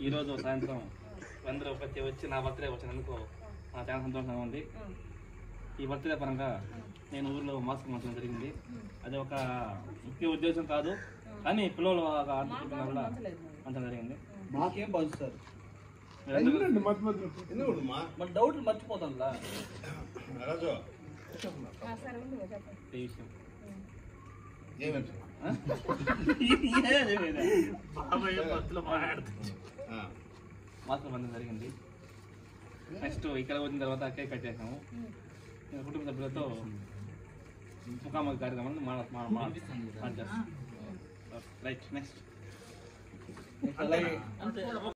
ఈరోజు సాయంత్రం అందరూ ప్రతి వచ్చి నా బర్త్డే వచ్చినందుకు నాకు చాలా సంతోషంగా ఉంది ఈ బర్త్డే పరంగా నేను ఊర్లో మాస్క్ మంచడం జరిగింది అది ఒక ముఖ్య ఉద్దేశం కాదు కానీ పిల్లలు ఒక ఆర్థిక వల్ల మంచడం జరిగింది మాకేం పంచుతారు మీరందరూ ఎందుకు మా మన డౌట్లు మర్చిపోతాం రాజు ఈ విషయం ఏమంటే ఆ? ఏ చెప్పేది? ఆ, మాస్క్ మంచడం జరిగింది నెక్స్ట్ ఇక్కడ వచ్చిన తర్వాత కేక్ కట్ చేసాము నేను కుటుంబ సభ్యులతో ముఖాముఖి కార్యక్రమాన్ని మా మా- మా- మా- రైట్ నెక్స్ట్ అలాగే